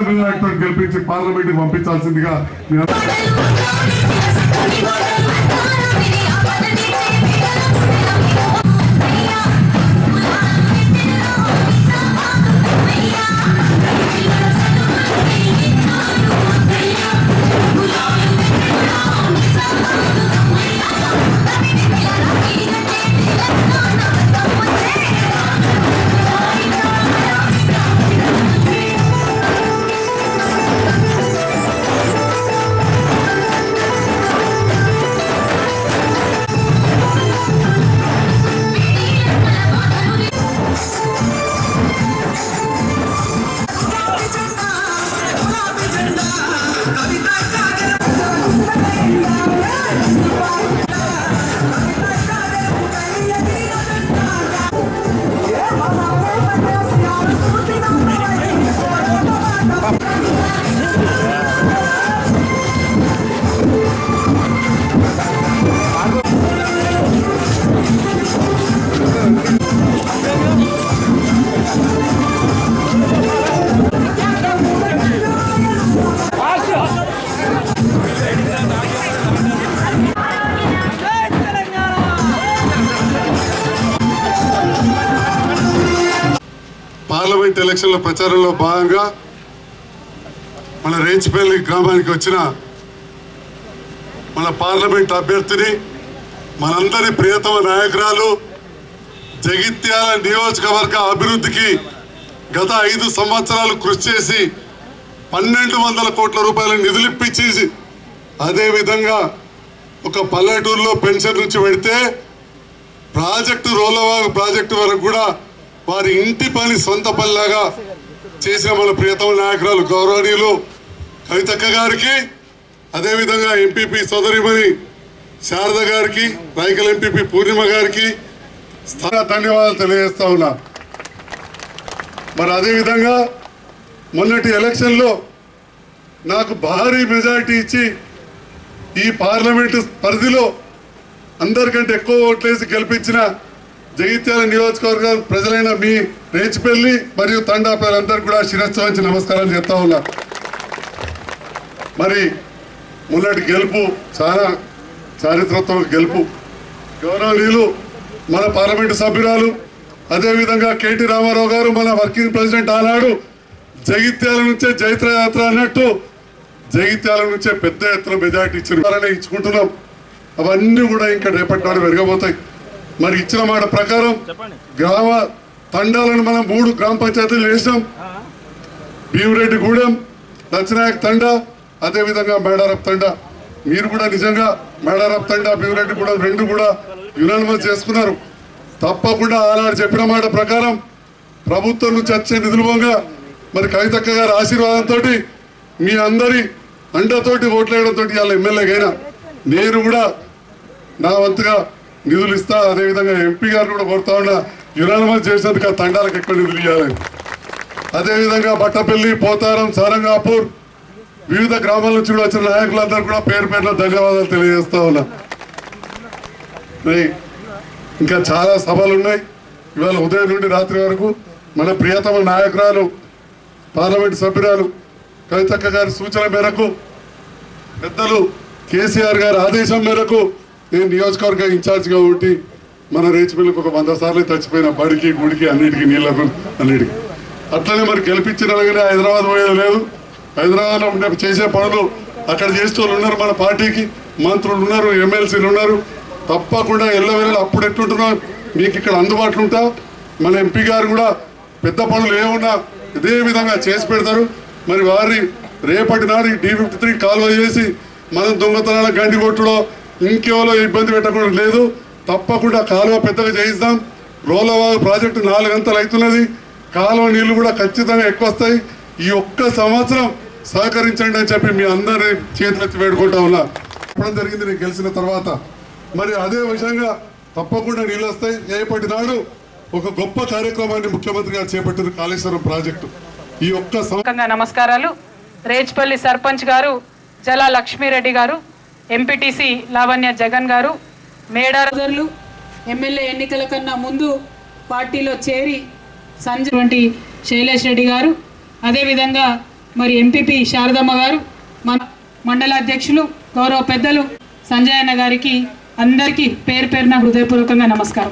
గెలిపించి పార్లమెంట్ కి పంపించాల్సిందిగా నేను పార్లమెంట్ ఎలక్షన్ల ప్రచారంలో భాగంగా మన రేచిపల్లి గ్రామానికి వచ్చిన మన పార్లమెంట్ అభ్యర్థిని మనందరి ప్రియతమ నాయకురాలు జగిత్యాల నియోజకవర్గ అభివృద్ధికి గత ఐదు సంవత్సరాలు కృషి చేసి పన్నెండు వందల కోట్ల రూపాయల నిధులు ఇప్పించేసి అదేవిధంగా ఒక పల్లెటూరులో పెన్షన్ నుంచి పెడితే ప్రాజెక్టు రోలవాగు ప్రాజెక్టు వరకు కూడా వారి ఇంటి పని సొంత పనిలాగా చేసిన మన ప్రియతమ నాయకురాలు గౌరవనీయులు కవితక్క గారికి అదేవిధంగా ఎంపీపీ సోదరిమణి శారద గారికి రైకల్ ఎంపీపీ పూర్ణిమ గారికి స్థాన ధన్యవాదాలు తెలియజేస్తా ఉన్నా మరి అదేవిధంగా మొన్నటి ఎలక్షన్లో నాకు భారీ మెజారిటీ ఇచ్చి ఈ పార్లమెంటు పరిధిలో అందరికంటే ఎక్కువ ఓట్లేసి గెలిపించిన జగిత్యాల నియోజకవర్గ ప్రజలైన మీ రేచిపల్లి మరియు తండా పేరందరికీ కూడా శిరస్సు వంచి నమస్కారాలు చెప్తా ఉన్నా మరి మొన్నటి గెలుపు చాలా చారిత్రాత్మక గెలుపు గౌరవనీయులు మన పార్లమెంటు సభ్యురాలు అదేవిధంగా కేటీ రామారావు గారు మన వర్కింగ్ ప్రెసిడెంట్ ఆనాడు జగిత్యాల నుంచే జైత్ర యాత్ర అన్నట్టు జగిత్యాల నుంచే పెద్ద ఎత్తున మెజార్టీ ఇచ్చిన ఇచ్చుకుంటున్నాం అవన్నీ కూడా ఇంకా రేపటి నాడు పెరగబోతాయి మరి ఇచ్చిన మాట ప్రకారం గ్రామ తండాలను మనం మూడు గ్రామ పంచాయతీలు వేసినాం భీమిరెడ్డి గూడెం దక్షినాయక్ తండా అదేవిధంగా మేడారప్ తండా మీరు కూడా నిజంగా మేడారప్ తండా భీమిరెడ్డి గూడెం రెండు కూడా యునానిమస్ చేసుకున్నారు తప్పకుండా ఆనాడు చెప్పిన మాట ప్రకారం ప్రభుత్వం నుంచి వచ్చే నిధులుగా మరి కవితక్క గారి ఆశీర్వాదంతో మీ అందరి అండతోటి ఓట్లేయడంతో ఇవాళ ఎమ్మెల్యేగైనా నేను కూడా నా వంతుగా నిధులు ఇస్తా అదేవిధంగా ఎంపీ గారు కూడా కోరుతా ఉన్నా యునానిమస్ చేసినందుకు ఆ తండాలకు ఎక్కువ నిధులు ఇవ్వాలని అదేవిధంగా బట్టపల్లి పోతారం సారంగాపూర్ వివిధ గ్రామాల నుంచి కూడా వచ్చిన నాయకులందరూ కూడా పేరు పేరున ధన్యవాదాలు తెలియజేస్తా ఉన్నా మరి ఇంకా చాలా సభలు ఉన్నాయి ఇవాళ ఉదయం నుండి రాత్రి వరకు మన ప్రియతమ నాయకురాలు పార్లమెంట్ సభ్యురాలు కవితక్క గారి సూచన మేరకు పెద్దలు కేసీఆర్ గారి ఆదేశం మేరకు నేను నియోజకవర్గ ఇన్ఛార్జిగా ఉండి మన రేచిపల్లికి ఒక వంద సార్లు చచ్చిపోయిన బడికి గుడికి అన్నిటికీ నీళ్లకు అన్నిటికీ అట్లనే మరి గెలిపించిన అలాగనే హైదరాబాద్ పోయేది లేదు హైదరాబాద్లో ఉండే చేసే పనులు అక్కడ చేసే వాళ్ళు ఉన్నారు మన పార్టీకి మంత్రులు ఉన్నారు ఎమ్మెల్సీలు ఉన్నారు తప్పకుండా ఎల్లవేళ అప్పుడు ఎట్లుంటున్నా మీకు ఇక్కడ అందుబాటులో ఉంటా మన ఎంపీ గారు కూడా పెద్ద పనులు ఏమున్నా ఇదే విధంగా చేసి పెడతారు మరి వారి రేపటి నాడు డి ఫిఫ్టీ త్రీ కాలువ చేసి మనం దొంగతనాల గండి కొట్టుడో ఇంకేవలో ఇబ్బంది పెట్టకుండా లేదు తప్పకుండా కాలువ పెద్దగా చేయిస్తాం రోలవాగు ప్రాజెక్టు నాలుగు గంటలు అవుతున్నది కాలువ నీళ్లు కూడా ఖచ్చితంగా ఎక్కువ వస్తాయి ఈ ఒక్క సంవత్సరం సహకరించండి అని చెప్పి మీ అందరి చేతులెత్తి వేడుకుంటా ఉన్నా చెప్పడం జరిగింది నేను గెలిచిన తర్వాత మరి అదే విషయంగా తప్పకుండా నీళ్ళు వస్తాయి రేపటి నాడు ఒక గొప్ప కార్యక్రమాన్ని ముఖ్యమంత్రి గారు చేపట్టారు కాళేశ్వరం ప్రాజెక్టు ఈ ఒక్క సంవత్సరం ముఖ్యంగా నమస్కారాలు రేజ్పల్లి సర్పంచ్ గారు జలా లక్ష్మీరెడ్డి గారు ఎంపీటీసీ లావణ్య జగన్ గారు మేడారదర్లు ఎమ్మెల్యే ఎన్నికల కన్నా ముందు పార్టీలో చేరి సంజయ్ వంటి శైలేష్ రెడ్డి గారు అదేవిధంగా మరి ఎంపీపీ శారదమ్మ గారు మన మండల అధ్యక్షులు గౌరవ పెద్దలు సంజయ్ అన్న గారికి అందరికీ పేరు పేరున హృదయపూర్వకంగా నమస్కారం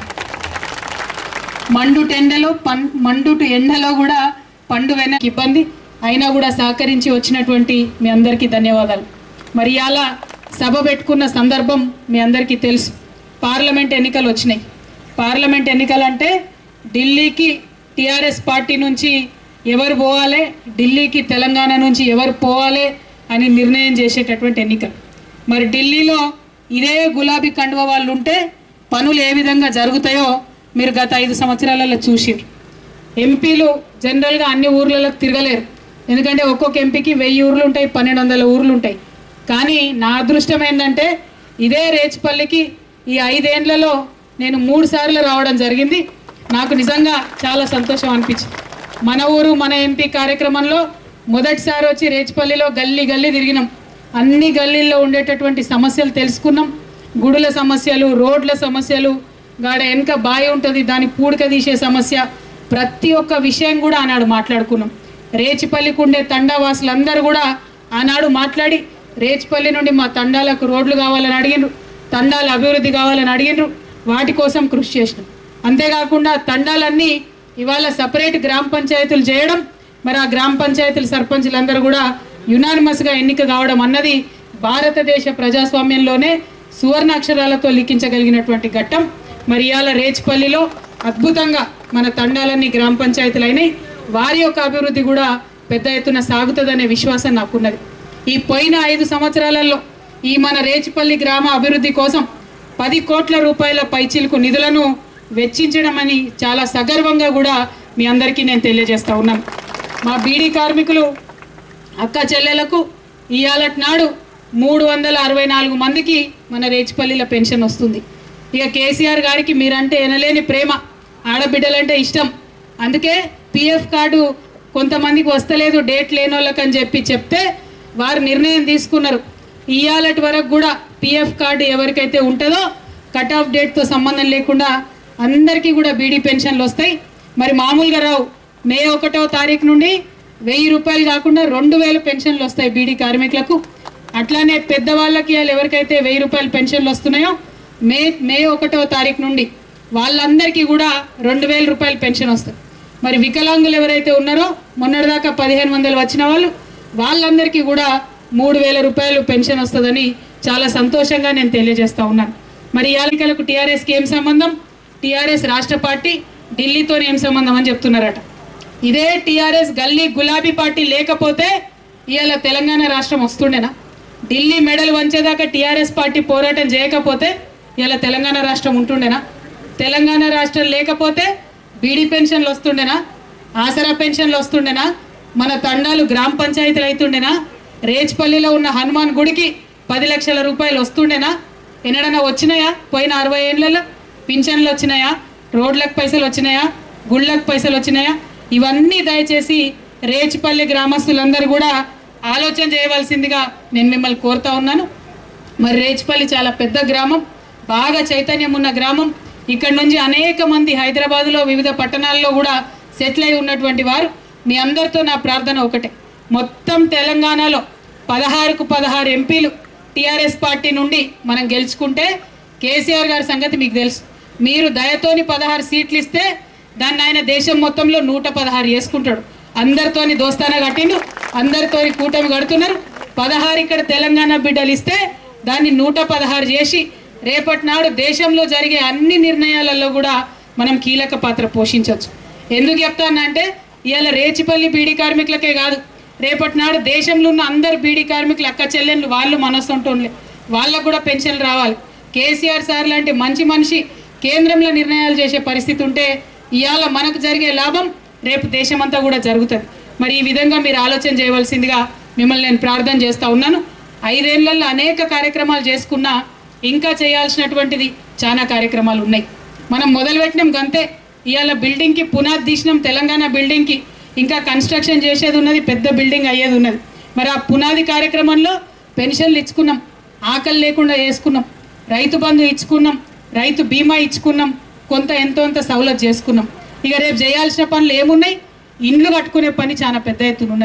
మండుట ఎండలో పన్ మండుట ఎండలో కూడా పండు వెనక ఇబ్బంది అయినా కూడా సహకరించి వచ్చినటువంటి మీ అందరికీ ధన్యవాదాలు మరి అలా సభ పెట్టుకున్న సందర్భం మీ అందరికీ తెలుసు పార్లమెంట్ ఎన్నికలు వచ్చినాయి పార్లమెంట్ ఎన్నికలు అంటే ఢిల్లీకి టీఆర్ఎస్ పార్టీ నుంచి ఎవరు పోవాలి ఢిల్లీకి తెలంగాణ నుంచి ఎవరు పోవాలి అని నిర్ణయం చేసేటటువంటి ఎన్నికలు మరి ఢిల్లీలో ఇదే గులాబీ కండువ వాళ్ళు ఉంటే పనులు ఏ విధంగా జరుగుతాయో మీరు గత ఐదు సంవత్సరాలలో చూసిరు ఎంపీలు జనరల్గా అన్ని ఊర్లలో తిరగలేరు ఎందుకంటే ఒక్కొక్క ఎంపీకి వెయ్యి ఊర్లు ఉంటాయి పన్నెండు వందల ఊర్లు ఉంటాయి కానీ నా అదృష్టం ఏంటంటే ఇదే రేచిపల్లికి ఈ ఐదేండ్లలో నేను మూడు సార్లు రావడం జరిగింది నాకు నిజంగా చాలా సంతోషం అనిపించింది మన ఊరు మన ఎంపీ కార్యక్రమంలో మొదటిసారి వచ్చి రేచిపల్లిలో గల్లీ గల్లీ తిరిగినాం అన్ని గల్లీల్లో ఉండేటటువంటి సమస్యలు తెలుసుకున్నాం గుడుల సమస్యలు రోడ్ల సమస్యలు గాడ వెనక బావి ఉంటుంది దాని పూడిక తీసే సమస్య ప్రతి ఒక్క విషయం కూడా ఆనాడు మాట్లాడుకున్నాం రేచిపల్లికి ఉండే తండావాసులందరూ కూడా ఆనాడు మాట్లాడి రేచిపల్లి నుండి మా తండాలకు రోడ్లు కావాలని అడిగినారు తండాల అభివృద్ధి కావాలని అడిగినారు వాటి కోసం కృషి చేసినాం అంతేకాకుండా తండాలన్నీ ఇవాళ సపరేట్ గ్రామ పంచాయతీలు చేయడం మరి ఆ గ్రామ పంచాయతీల సర్పంచులందరూ కూడా యునానిమస్గా ఎన్నిక కావడం అన్నది భారతదేశ ప్రజాస్వామ్యంలోనే సువర్ణ అక్షరాలతో లిఖించగలిగినటువంటి ఘట్టం మరి ఇవాళ రేచిపల్లిలో అద్భుతంగా మన తండాలన్నీ గ్రామ పంచాయతీలు అయినాయి వారి యొక్క అభివృద్ధి కూడా పెద్ద ఎత్తున సాగుతుందనే విశ్వాసం నాకున్నది ఈ పోయిన ఐదు సంవత్సరాలలో ఈ మన రేచిపల్లి గ్రామ అభివృద్ధి కోసం పది కోట్ల రూపాయల పైచీలకు నిధులను వెచ్చించడం అని చాలా సగర్వంగా కూడా మీ అందరికీ నేను తెలియజేస్తా ఉన్నాను మా బీడీ కార్మికులు అక్క చెల్లెలకు ఇవాళటి నాడు మూడు వందల అరవై నాలుగు మందికి మన రేచిపల్లిలో పెన్షన్ వస్తుంది ఇక కేసీఆర్ గారికి మీరంటే ఎనలేని ప్రేమ ఆడబిడ్డలంటే ఇష్టం అందుకే పిఎఫ్ కార్డు కొంతమందికి వస్తలేదు డేట్ లేని వాళ్ళకని చెప్పి చెప్తే వారు నిర్ణయం తీసుకున్నారు ఇవాళటి వరకు కూడా పిఎఫ్ కార్డు ఎవరికైతే ఉంటుందో కట్ ఆఫ్ డేట్తో సంబంధం లేకుండా అందరికీ కూడా బీడీ పెన్షన్లు వస్తాయి మరి మామూలుగా రావు మే ఒకటో తారీఖు నుండి వెయ్యి రూపాయలు కాకుండా రెండు వేల పెన్షన్లు వస్తాయి బీడీ కార్మికులకు అట్లానే పెద్దవాళ్ళకి వాళ్ళు ఎవరికైతే వెయ్యి రూపాయల పెన్షన్లు వస్తున్నాయో మే మే ఒకటో తారీఖు నుండి వాళ్ళందరికీ కూడా రెండు వేల రూపాయల పెన్షన్ వస్తుంది మరి వికలాంగులు ఎవరైతే ఉన్నారో మొన్నటిదాకా పదిహేను వందలు వచ్చిన వాళ్ళు వాళ్ళందరికీ కూడా మూడు వేల రూపాయలు పెన్షన్ వస్తుందని చాలా సంతోషంగా నేను తెలియజేస్తా ఉన్నాను మరి ఈ ఎన్నికలకు టీఆర్ఎస్కి ఏం సంబంధం టీఆర్ఎస్ రాష్ట్ర పార్టీ ఢిల్లీతో ఏం సంబంధం అని చెప్తున్నారట ఇదే టీఆర్ఎస్ గల్లీ గులాబీ పార్టీ లేకపోతే ఇవాళ తెలంగాణ రాష్ట్రం వస్తుండేనా ఢిల్లీ మెడల్ వంచేదాకా టీఆర్ఎస్ పార్టీ పోరాటం చేయకపోతే ఇవాళ తెలంగాణ రాష్ట్రం ఉంటుండేనా తెలంగాణ రాష్ట్రం లేకపోతే బీడీ పెన్షన్లు వస్తుండేనా ఆసరా పెన్షన్లు వస్తుండేనా మన తండాలు గ్రామ పంచాయతీలు అవుతుండేనా రేచ్పల్లిలో ఉన్న హనుమాన్ గుడికి పది లక్షల రూపాయలు వస్తుండేనా ఎన్నడన్నా వచ్చినాయా పోయిన అరవై ఏళ్ళలో పింఛన్లు వచ్చినాయా రోడ్లకు పైసలు వచ్చినాయా గుళ్ళకు పైసలు వచ్చినాయా ఇవన్నీ దయచేసి రేచిపల్లి గ్రామస్తులందరూ కూడా ఆలోచన చేయవలసిందిగా నేను మిమ్మల్ని కోరుతా ఉన్నాను మరి రేచిపల్లి చాలా పెద్ద గ్రామం బాగా చైతన్యం ఉన్న గ్రామం ఇక్కడ నుంచి అనేక మంది హైదరాబాదులో వివిధ పట్టణాల్లో కూడా సెటిల్ అయి ఉన్నటువంటి వారు మీ అందరితో నా ప్రార్థన ఒకటే మొత్తం తెలంగాణలో పదహారుకు పదహారు ఎంపీలు టీఆర్ఎస్ పార్టీ నుండి మనం గెలుచుకుంటే కేసీఆర్ గారి సంగతి మీకు తెలుసు మీరు దయతోని పదహారు సీట్లు ఇస్తే దాన్ని ఆయన దేశం మొత్తంలో నూట పదహారు చేసుకుంటాడు అందరితోని దోస్తానా కట్టిండు అందరితోని కూటమి కడుతున్నారు పదహారు ఇక్కడ తెలంగాణ బిడ్డలు ఇస్తే దాన్ని నూట పదహారు చేసి రేపటి నాడు దేశంలో జరిగే అన్ని నిర్ణయాలలో కూడా మనం కీలక పాత్ర పోషించవచ్చు ఎందుకు చెప్తానంటే ఇవాళ రేచిపల్లి బీడీ కార్మికులకే కాదు రేపటి నాడు దేశంలో ఉన్న అందరు బీడీ కార్మికులు అక్క చెల్లెళ్ళు వాళ్ళు మనస్తుంటుండే వాళ్ళకు కూడా పెన్షన్లు రావాలి కేసీఆర్ సార్ లాంటి మంచి మనిషి కేంద్రంలో నిర్ణయాలు చేసే పరిస్థితి ఉంటే ఇవాళ మనకు జరిగే లాభం రేపు దేశమంతా కూడా జరుగుతుంది మరి ఈ విధంగా మీరు ఆలోచన చేయవలసిందిగా మిమ్మల్ని నేను ప్రార్థన చేస్తూ ఉన్నాను ఐదేళ్లలో అనేక కార్యక్రమాలు చేసుకున్నా ఇంకా చేయాల్సినటువంటిది చాలా కార్యక్రమాలు ఉన్నాయి మనం మొదలుపెట్టినాం గంతే ఇవాళ బిల్డింగ్కి పునాది తీసినాం తెలంగాణ బిల్డింగ్కి ఇంకా కన్స్ట్రక్షన్ చేసేది ఉన్నది పెద్ద బిల్డింగ్ అయ్యేది ఉన్నది మరి ఆ పునాది కార్యక్రమంలో పెన్షన్లు ఇచ్చుకున్నాం ఆకలి లేకుండా వేసుకున్నాం రైతు బంధు ఇచ్చుకున్నాం రైతు బీమా ఇచ్చుకున్నాం కొంత ఎంతో అంత సవలత్ చేసుకున్నాం ఇక రేపు చేయాల్సిన పనులు ఏమున్నాయి ఇండ్లు కట్టుకునే పని చాలా పెద్ద ఎత్తున ఉన్నది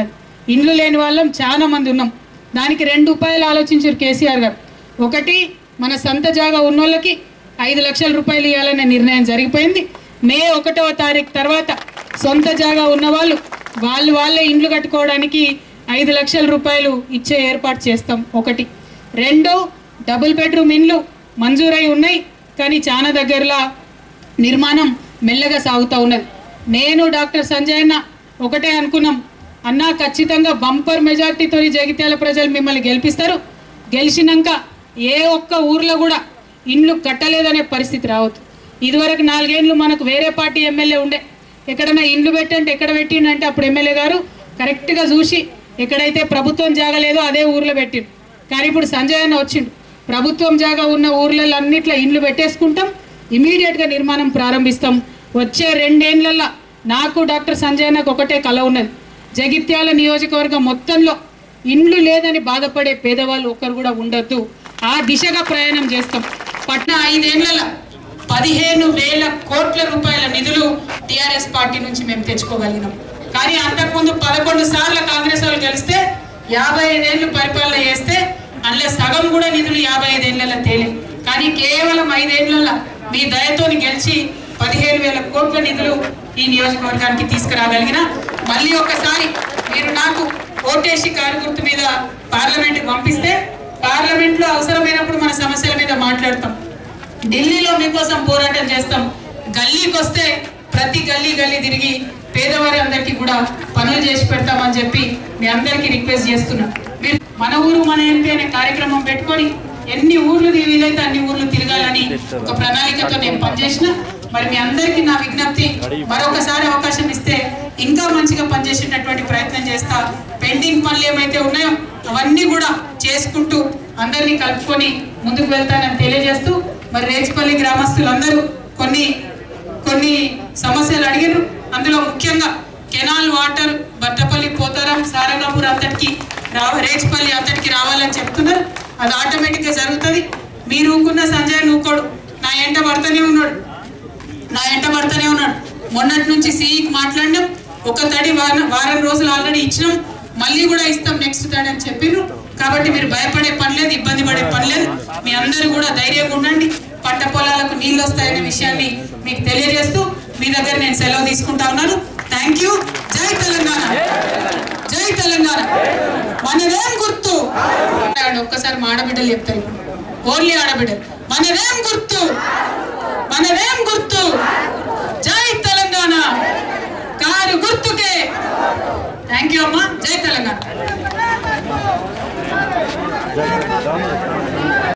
ఇండ్లు లేని వాళ్ళం చాలా మంది ఉన్నాం దానికి రెండు ఉపాయాలు ఆలోచించారు కేసీఆర్ గారు ఒకటి మన సొంత జాగా ఉన్నోళ్ళకి ఐదు లక్షల రూపాయలు ఇవ్వాలనే నిర్ణయం జరిగిపోయింది మే ఒకటవ తారీఖు తర్వాత సొంత జాగా ఉన్నవాళ్ళు వాళ్ళు వాళ్ళే ఇండ్లు కట్టుకోవడానికి ఐదు లక్షల రూపాయలు ఇచ్చే ఏర్పాటు చేస్తాం ఒకటి రెండు డబుల్ బెడ్రూమ్ ఇండ్లు మంజూరై ఉన్నాయి కానీ చాలా దగ్గరలో నిర్మాణం మెల్లగా సాగుతూ ఉన్నది నేను డాక్టర్ సంజయ్ అన్న ఒకటే అనుకున్నాం అన్నా ఖచ్చితంగా బంపర్ మెజార్టీతో జగిత్యాల ప్రజలు మిమ్మల్ని గెలిపిస్తారు గెలిచినాక ఏ ఒక్క ఊర్లో కూడా ఇండ్లు కట్టలేదనే పరిస్థితి రావద్దు ఇదివరకు నాలుగేండ్లు మనకు వేరే పార్టీ ఎమ్మెల్యే ఉండే ఎక్కడైనా ఇండ్లు పెట్టంటే ఎక్కడ పెట్టిండంటే అప్పుడు ఎమ్మెల్యే గారు కరెక్ట్గా చూసి ఎక్కడైతే ప్రభుత్వం జాగలేదో అదే ఊర్లో పెట్టిండు కానీ ఇప్పుడు సంజయ్ అన్న వచ్చిండు ప్రభుత్వం జాగా ఉన్న ఊర్లలో అన్నిట్లో ఇండ్లు పెట్టేసుకుంటాం ఇమీడియట్గా నిర్మాణం ప్రారంభిస్తాం వచ్చే రెండేళ్లలో నాకు డాక్టర్ సంజయ్ అన్నకు ఒకటే కల ఉన్నది జగిత్యాల నియోజకవర్గం మొత్తంలో ఇండ్లు లేదని బాధపడే పేదవాళ్ళు ఒక్కరు కూడా ఉండొద్దు ఆ దిశగా ప్రయాణం చేస్తాం పట్న ఐదేళ్లలో పదిహేను వేల కోట్ల రూపాయల నిధులు టిఆర్ఎస్ పార్టీ నుంచి మేము తెచ్చుకోగలిగినాం కానీ అంతకుముందు పదకొండు సార్లు కాంగ్రెస్ వాళ్ళు గెలిస్తే యాభై ఐదేళ్లు పరిపాలన చేస్తే అందులో సగం కూడా నిధులు యాభై ఐదేళ్లలో తేలి కానీ కేవలం ఐదేళ్లలో మీ దయతోని గెలిచి పదిహేను వేల కోట్ల నిధులు ఈ నియోజకవర్గానికి తీసుకురాగలిగిన మళ్ళీ ఒకసారి మీరు నాకు ఓటేసి కారు గుర్తు మీద పార్లమెంట్కి పంపిస్తే పార్లమెంట్లో అవసరమైనప్పుడు మన సమస్యల మీద మాట్లాడతాం ఢిల్లీలో మీకోసం పోరాటం చేస్తాం గల్లీకి వస్తే ప్రతి గల్లీ గల్లీ తిరిగి పేదవారి అందరికీ కూడా పనులు చేసి పెడతామని చెప్పి మీ అందరికీ రిక్వెస్ట్ చేస్తున్నా మీరు మన ఊరు మన ఎంపీ అనే కార్యక్రమం పెట్టుకొని ఎన్ని ఊర్లు వీలైతే అన్ని ఊర్లు తిరగాలని ఒక ప్రణాళికతో నేను పనిచేసిన మరి మీ అందరికీ నా విజ్ఞప్తి మరొకసారి అవకాశం ఇస్తే ఇంకా మంచిగా పనిచేసేటటువంటి ప్రయత్నం చేస్తా పెండింగ్ పనులు ఏమైతే ఉన్నాయో అవన్నీ కూడా చేసుకుంటూ అందరినీ కలుపుకొని ముందుకు వెళ్తానని తెలియజేస్తూ మరి రేచిపల్లి గ్రామస్తులందరూ కొన్ని కొన్ని సమస్యలు అడిగారు అందులో ముఖ్యంగా కెనాల్ వాటర్ బట్టపల్లి పోతారం సారంగాపూర్ అంతటికి రా రేచిపల్లి అంతటికి రావాలని చెప్తున్నారు అది ఆటోమేటిక్గా జరుగుతుంది మీరు ఊకున్న సంజయ్ నూకోడు నా ఎంట పడుతూనే ఉన్నాడు నా ఎంట పడుతూనే ఉన్నాడు మొన్నటి నుంచి సీఈకి మాట్లాడినాం ఒక తడి వారం వారం రోజులు ఆల్రెడీ ఇచ్చినాం మళ్ళీ కూడా ఇస్తాం నెక్స్ట్ తడి అని చెప్పిండ్రు కాబట్టి మీరు భయపడే పని లేదు ఇబ్బంది పడే పని లేదు మీ అందరూ కూడా ధైర్యంగా ఉండండి పంట పొలాలకు నీళ్ళు వస్తాయనే విషయాన్ని మీకు తెలియజేస్తూ మీ దగ్గర నేను సెలవు తీసుకుంటా ఉన్నాను థ్యాంక్ యూ జై తెలంగాణ జై తెలంగాణ మనదేం గుర్తు ఒక్కసారి మా ఆడబిడ్డలు చెప్తారు ఇప్పుడు ఓన్లీ ఆడబిడ్డలు మనదేం గుర్తు మనదేం గుర్తు జై తెలంగాణ కారు గుర్తుకే థ్యాంక్ యూ అమ్మా జై తెలంగాణ